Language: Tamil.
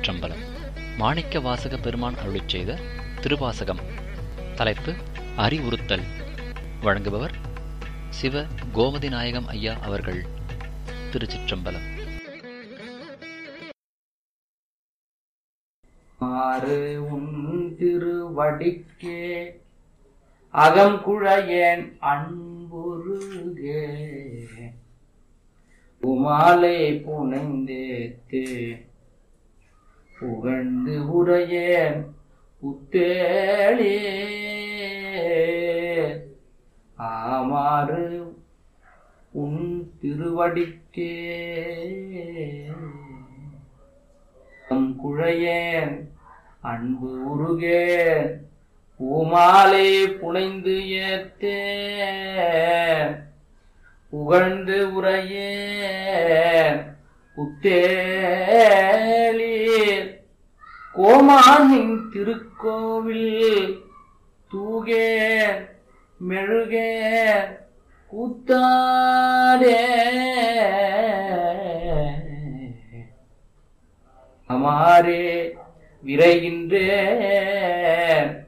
திருச்சிற்றம்பலம் மாணிக்க வாசக பெருமான் அருளிச் செய்த திருவாசகம் தலைப்பு அறிவுறுத்தல் வழங்குபவர் சிவ கோமதி நாயகம் ஐயா அவர்கள் திருச்சிற்றம்பலம் ஆறு உன் திருவடிக்கே அகங்குழையேன் அன்புருகே உமாலை புனைந்தேத்தே புகழ்ந்து உரையேன் புத்தேளே ஆமாறு உன் திருவடிக்கே தம் குழையேன் அன்பு உருகேன் பூமாலை புனைந்து ஏத்தேன் புகழ்ந்து உரையேன் புத்தேளீர் கோமானின் திருக்கோவில் தூகேன் மெழுகேன் கூத்தாடே அமாரே விரைகின்றேன்